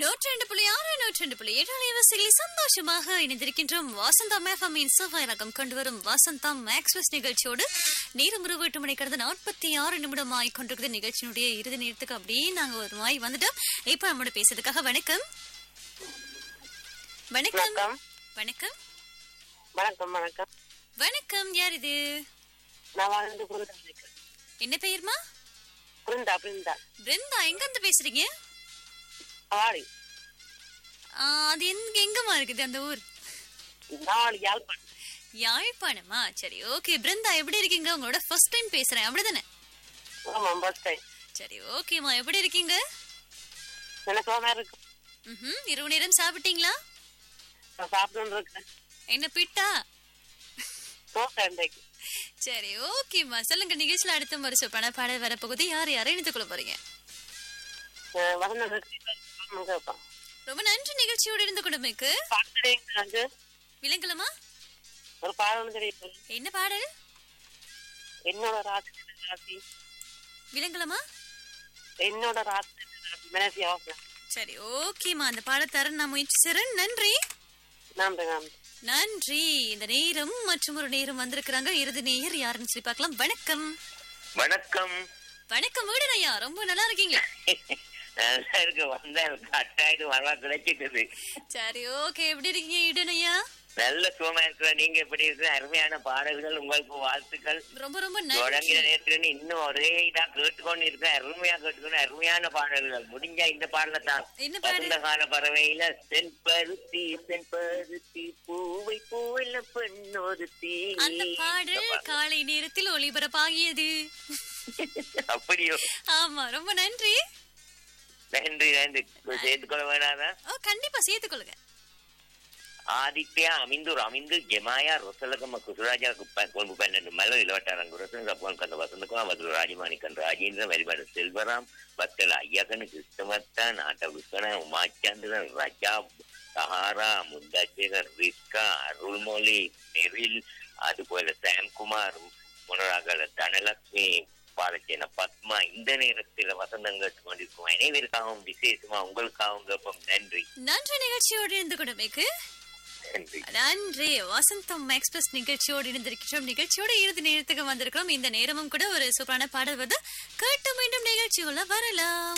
நூற்றி ரெண்டு புள்ளி ஆறு நூற்றி ரெண்டு புள்ளி ஏழு அலைவரிசையில் சந்தோஷமாக இணைந்திருக்கின்றோம் வாசந்தா மேஃபமின் செவ்வாய் ரகம் கொண்டு வரும் வாசந்தா மேக்ஸ்வஸ் நிகழ்ச்சியோடு நேரம் ஒரு எட்டு மணி கடந்த நாற்பத்தி ஆறு நிமிடம் ஆகி கொண்டிருக்குது நிகழ்ச்சியினுடைய இறுதி நேரத்துக்கு அப்படியே நாங்க ஒரு மாய் வந்துட்டோம் இப்ப நம்மளோட பேசுறதுக்காக வணக்கம் வணக்கம் வணக்கம் வணக்கம் வணக்கம் வணக்கம் வணக்கம் யார் இது நான் வாழ்ந்து குருந்தா இருக்கேன் என்ன பெயர்மா குருந்தா பிருந்தா பிருந்தா எங்க இருந்து பேசுறீங்க ஆடி ஆ, அது எங்க எங்கம்மா இருக்குது அந்த ஊர் நாலு யாழ்ப்பாணம் யாழ்ப்பாணமா சரி ஓகே பிருந்தா எப்படி இருக்கீங்க உங்களோட ஃபர்ஸ்ட் டைம் பேசுறேன் அப்படிதானே ஆமா பஸ் டைம் சரி ஓகேம்மா எப்படி இருக்கீங்க எனக்கு மாதிரி இருக்கு ம் இரவு நேரம் சாப்பிட்டீங்களா நான் சாப்பிட்டு இருக்கேன் என்ன பிட்டா தோசை இன்றைக்கு சரி ஓகேம்மா சொல்லுங்க நிகழ்ச்சியில அடுத்த முறை சொப்பான பாடல் வரப்போகுது யார் யாரை இணைத்துக் கொள்ள போறீங்க அஹ் வசந்தம் கேட்பான் ரொம்ப நன்றி நிகழ்ச்சியோடு இருந்து குடும்பக்கு பாட்டு விலங்கலமா ஒரு பாடம் தெரியும் என்ன பாடல் என்னோட ராசி ராசி விலங்கலமா என்னோட ராசி ராசி மனசி அவசரம் சரி ஓகேம்மா அந்த பாடல் தர நான் முயற்சி செய்றேன் நன்றி நன்றி நன்றி நன்றி இந்த நேரம் மற்றும் ஒரு நேரம் வந்திருக்கிறாங்க இறுதி நேயர் யாருன்னு சொல்லி பார்க்கலாம் வணக்கம் வணக்கம் வணக்கம் வீடனையா ரொம்ப நல்லா இருக்கீங்க நல்லா இருக்கு வந்தேன் கட்டாயிட்டு வரவா கிடைச்சிட்டது சரி ஓகே எப்படி இருக்கீங்க ஈடனையா நல்ல சுகமா இருக்கிற நீங்க எப்படி இருக்கிற அருமையான பாடல்கள் உங்களுக்கு வாழ்த்துக்கள் ரொம்ப ரொம்ப தொடங்கின நன்றி நேரத்துல இருந்து இன்னும் ஒரே இதா கேட்டுக்கொண்டு இருக்கேன் அருமையா கேட்டுக்கொண்டு அருமையான பாடல்கள் முடிஞ்சா இந்த பாடல தான் என்ன பாடல்? வசந்த கால பறவையில சென்பருத்தி சென்பருத்தி பூவை பூவில பெண்ணொருத்தி அந்த பாடல் காலை நேரத்தில் ஒளிபரப்பாகியது அப்படியோ ஆமா ரொம்ப நன்றி நன்றி நன்றி சேர்த்துக்கொள்ள வேணாதா ஓ கண்டிப்பா சேர்த்துக்கொள்ளுங்க ಆದಿತ್ಯ ಅಮಿಂದು ಅಮಿಂದು ಜಮಾಯ ರೊಸಲಗಮ್ಮ ಕುಸುರಾಜ ಕೊಂಬು ಪನ್ನೆಂಡು ಮಲ ಇಲವಟ್ಟಾರಂಗು ರಸನ ಸಪೋನ್ ಕಂದ ವಸಂತಕುಮಾರ್ ಮಧುರ ರಾಜಮಾಣಿಕನ್ ರಾಜೇಂದ್ರ ಮೆರಿಬಾಡ ಸೆಲ್ವರಾಮ್ ಬತ್ತಲ ಅಯ್ಯಕನ ಕೃಷ್ಣಮತ್ತ ನಾಟ ವಿಶ್ವನ ಉಮಾಚಂದ್ರನ್ ರಜಾ സഹാറ മുദ്ദാച്ചേകർ റിസ്ക അരുൾമൊഴി നെറിൽ അതുപോലെ സാംകുമാർ முன்னராக தனலட்சுமி பாலச்சேன பத்மா இந்த நேரத்தில் வசந்தம் கேட்டுக்கொண்டிருக்கும் அனைவருக்காகவும் விசேஷமா உங்களுக்காகவும் கேட்போம் நன்றி நன்றி நிகழ்ச்சியோடு இருந்து கொடுமைக்கு நன்றி நன்றி வசந்தம் எக்ஸ்பிரஸ் நிகழ்ச்சியோடு இருந்திருக்கிறோம் நிகழ்ச்சியோட இறுதி நேரத்துக்கு வந்திருக்கிறோம் இந்த நேரமும் கூட ஒரு சூப்பரான பாடல் வந்து கேட்டு மீண்டும் நிகழ்ச்சிக்குள்ள வரலாம்